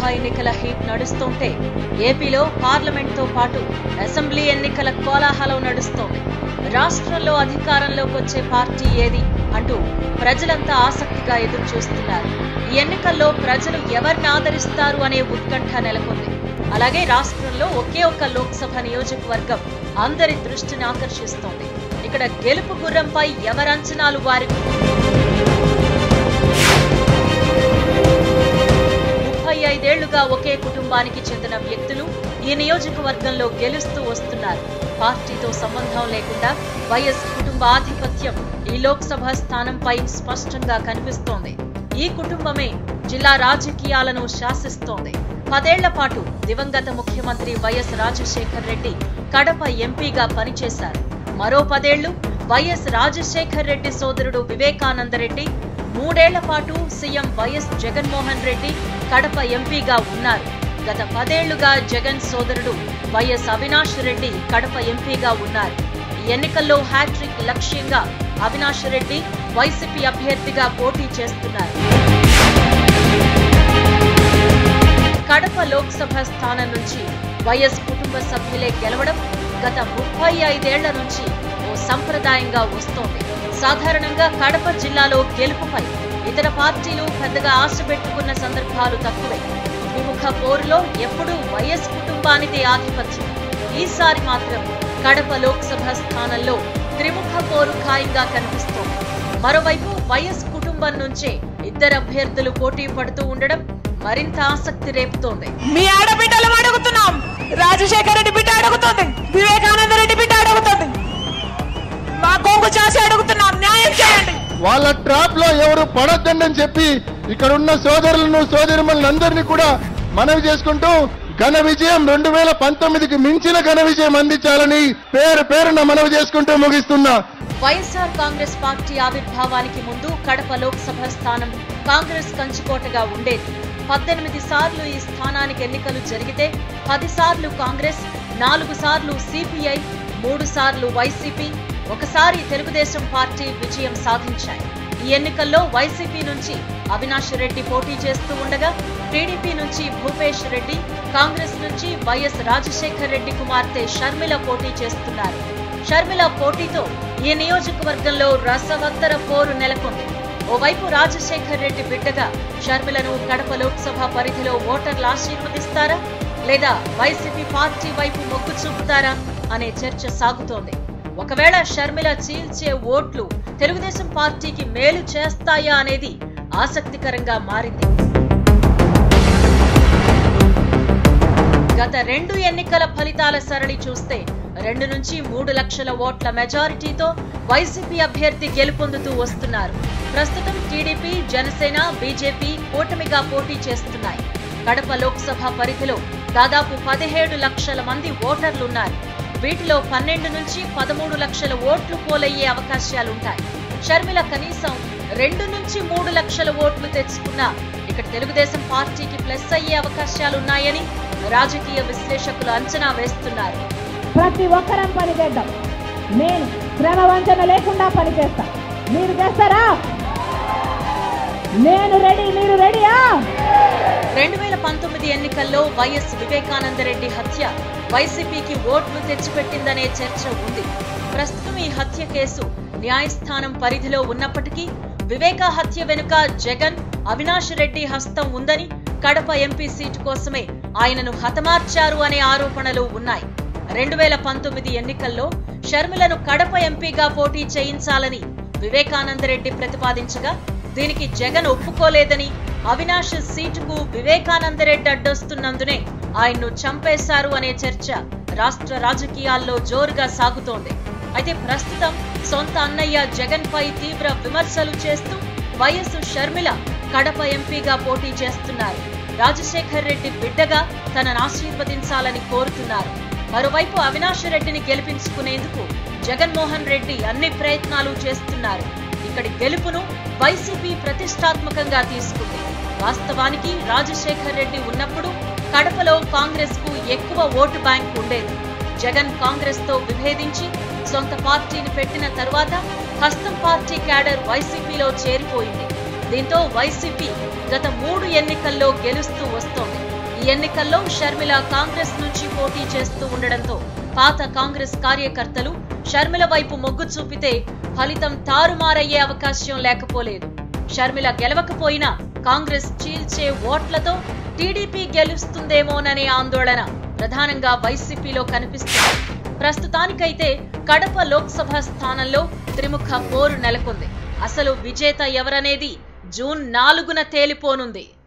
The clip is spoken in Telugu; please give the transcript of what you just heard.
ఎన్నికల హీట్ నడుస్తుంటే ఏపీలో పార్లమెంట్ తో పాటు అసెంబ్లీ ఎన్నికల కోలాహలం నడుస్తోంది రాష్ట్రంలో అధికారంలోకి వచ్చే పార్టీ ఏది అంటూ ప్రజలంతా ఆసక్తిగా ఎదురు చూస్తున్నారు ఈ ఎన్నికల్లో ప్రజలు ఎవరిని ఆదరిస్తారు అనే ఉత్కంఠ నెలకొంది అలాగే రాష్ట్రంలో ఒకే ఒక్క లోక్సభ నియోజకవర్గం అందరి దృష్టిని ఆకర్షిస్తోంది ఇక్కడ గెలుపు గుర్రంపై ఎవరంచనాలు వారికి ముప్పై ఐదేళ్లుగా ఒకే కుటుంబానికి చెందిన వ్యక్తులు ఈ నియోజకవర్గంలో గెలుస్తూ వస్తున్నారు పార్టీతో సంబంధం లేకుండా వైఎస్ కుటుంబ ఆధిపత్యం ఈ లోక్సభ స్థానంపై స్పష్టంగా కనిపిస్తోంది ఈ కుటుంబమే జిల్లా రాజకీయాలను శాసిస్తోంది పదేళ్ల పాటు దివంగత ముఖ్యమంత్రి వైఎస్ రాజశేఖర్ రెడ్డి కడప ఎంపీగా పనిచేశారు మరో పదేళ్లు వైఎస్ రాజశేఖర్ రెడ్డి సోదరుడు వివేకానందరెడ్డి మూడేళ్ల పాటు సీఎం వైఎస్ జగన్మోహన్ రెడ్డి కడప ఎంపీగా ఉన్నారు గత పదేళ్లుగా జగన్ సోదరుడు వైఎస్ అవినాష్ రెడ్డి కడప ఎంపీగా ఉన్నారు ఈ ఎన్నికల్లో హ్యాట్రిక్ లక్ష్యంగా అవినాష్ రెడ్డి వైసీపీ అభ్యర్థిగా పోటీ చేస్తున్నారు కడప లోక్సభ స్థానం నుంచి వైఎస్ కుటుంబ సభ్యులే గెలవడం గత ముప్పై ఐదేళ్ల నుంచి ఓ సంప్రదాయంగా వస్తోంది సాధారణంగా కడప జిల్లాలో గెలుపుపై ఇతర పార్టీలు పెద్దగా ఆశ పెట్టుకున్న సందర్భాలు తక్కువే విముఖ పోరులో ఎప్పుడూ వైఎస్ కుటుంబానిదే ఆధిపత్యం ఈసారి మాత్రం కడప లోక్సభ స్థానంలో త్రిముఖ పోరు ఖాయంగా కనిపిస్తోంది మరోవైపు వైఎస్ కుటుంబం నుంచే ఇద్దరు అభ్యర్థులు పోటీ పడుతూ ఉండడం మరింత ఆసక్తి రేపుతోంది మీ ఆడబిడ్డలు అడుగుతున్నాం రాజశేఖర రెడ్డి బిడ్డ అడుగుతుంది వివేకానంద రెడ్డి బిడ్డ అడుగుతుంది మా కొంగు చాసి అడుగుతున్నాం న్యాయం చేయండి వాళ్ళ ట్రాప్ లో ఎవరు పడొద్దండి చెప్పి ఇక్కడ ఉన్న సోదరులను సోదరిమల్ని అందరినీ కూడా మనవి చేసుకుంటూ ఘన విజయం రెండు వేల పంతొమ్మిదికి మించిన ఘన విజయం అందించాలని పేరు పేరున మనవి చేసుకుంటూ ముగిస్తున్నా వైఎస్ఆర్ కాంగ్రెస్ పార్టీ ఆవిర్భావానికి ముందు కడప లోక్సభ స్థానం కాంగ్రెస్ కంచుకోటగా ఉండేది పద్దెనిమిది సార్లు ఈ స్థానానికి ఎన్నికలు జరిగితే పది సార్లు కాంగ్రెస్ నాలుగు సార్లు సిపిఐ మూడు సార్లు వైసీపీ ఒకసారి తెలుగుదేశం పార్టీ విజయం సాధించాయి ఈ ఎన్నికల్లో వైసీపీ నుంచి అవినాష్ రెడ్డి పోటీ చేస్తూ ఉండగా టీడీపీ నుంచి భూపేష్ రెడ్డి కాంగ్రెస్ నుంచి వైఎస్ రాజశేఖర్ రెడ్డి కుమార్తె షర్మిల పోటీ చేస్తున్నారు షర్మిల పోటీతో ఈ నియోజకవర్గంలో రసవత్తర పోరు నెలకొంది ఓవైపు రాజశేఖర్ రెడ్డి బిడ్డగా షర్మిలను కడప లోక్సభ పరిధిలో ఓటర్లు ఆశీర్వదిస్తారా లేదా వైసీపీ పార్టీ వైపు మొగ్గు చూపుతారా అనే చర్చ సాగుతోంది ఒకవేళ షర్మిల చీల్చే ఓట్లు తెలుగుదేశం పార్టీకి మేలు చేస్తాయా అనేది ఆసక్తికరంగా మారింది గత రెండు ఎన్నికల ఫలితాల సరళి చూస్తే రెండు నుంచి మూడు లక్షల ఓట్ల మెజారిటీతో వైసీపీ అభ్యర్థి గెలుపొందుతూ వస్తున్నారు ప్రస్తుతం టీడీపీ జనసేన బీజేపీ కూటమిగా పోటీ చేస్తున్నాయి కడప లోక్సభ పరిధిలో దాదాపు పదిహేడు లక్షల మంది ఓటర్లున్నారు వీటిలో పన్నెండు నుంచి పదమూడు లక్షల ఓట్లు పోలయ్యే అవకాశాలుంటాయి షర్మిల కనీసం రెండు నుంచి మూడు లక్షల ఓట్లు తెచ్చుకున్నా ఇక్కడ తెలుగుదేశం పార్టీకి ప్లస్ అయ్యే అవకాశాలున్నాయని రాజకీయ విశ్లేషకులు అంచనా వేస్తున్నారు ప్రతి ఒక్కరం పని చేద్దాం నేను శ్రమ వంచన లేకుండా పని చేస్తా మీరు చేస్తారా నేను రెడీ మీరు రెడీయా రెండు వేల పంతొమ్మిది ఎన్నికల్లో వైఎస్ వివేకానందరెడ్డి హత్య వైసీపీకి ఓట్లు తెచ్చిపెట్టిందనే చర్చ ఉంది ప్రస్తుతం ఈ హత్య కేసు న్యాయస్థానం పరిధిలో ఉన్నప్పటికీ వివేక హత్య వెనుక జగన్ అవినాష్ రెడ్డి హస్తం ఉందని కడప ఎంపీ సీటు కోసమే ఆయనను హతమార్చారు అనే ఆరోపణలు ఉన్నాయి రెండు వేల పంతొమ్మిది ఎన్నికల్లో షర్మిలను కడప ఎంపీగా పోటీ చేయించాలని వివేకానందరెడ్డి ప్రతిపాదించగా దీనికి జగన్ ఒప్పుకోలేదని అవినాష్ సీటుకు వివేకానందరెడ్డి అడ్డొస్తున్నందునే ఆయన్ను చంపేశారు అనే చర్చ రాష్ట్ర రాజకీయాల్లో జోరుగా సాగుతోంది అయితే ప్రస్తుతం సొంత అన్నయ్య జగన్ పై తీవ్ర విమర్శలు చేస్తూ వైఎస్ షర్మిల కడప ఎంపీగా పోటీ చేస్తున్నారు రాజశేఖర్ రెడ్డి బిడ్డగా తనను ఆశీర్వదించాలని కోరుతున్నారు మరోవైపు అవినాష్ రెడ్డిని గెలిపించుకునేందుకు జగన్మోహన్ రెడ్డి అన్ని ప్రయత్నాలు చేస్తున్నారు ఇక్కడి గెలుపును వైసీపీ ప్రతిష్టాత్మకంగా తీసుకుంది వాస్తవానికి రాజశేఖర్ రెడ్డి ఉన్నప్పుడు కడపలో కాంగ్రెస్ కు ఎక్కువ ఓటు బ్యాంక్ ఉండేది జగన్ కాంగ్రెస్ తో విభేదించి సొంత పార్టీని పెట్టిన తరువాత హస్తం పార్టీ క్యాడర్ వైసీపీలో చేరిపోయింది దీంతో వైసీపీ గత మూడు ఎన్నికల్లో గెలుస్తూ వస్తోంది ఈ ఎన్నికల్లో షర్మిల కాంగ్రెస్ నుంచి పోటీ చేస్తూ ఉండడంతో పాత కాంగ్రెస్ కార్యకర్తలు షర్మిల వైపు మొగ్గు చూపితే ఫలితం తారుమారయ్యే అవకాశం లేకపోలేదు షర్మిల గెలవకపోయినా కాంగ్రెస్ చీల్చే ఓట్లతో టీడీపీ గెలుస్తుందేమోననే ఆందోళన ప్రధానంగా వైసీపీలో కనిపిస్తుంది ప్రస్తుతానికైతే కడప లోక్సభ స్థానంలో త్రిముఖ పోరు నెలకొంది అసలు విజేత ఎవరనేది జూన్ నాలుగున తేలిపోనుంది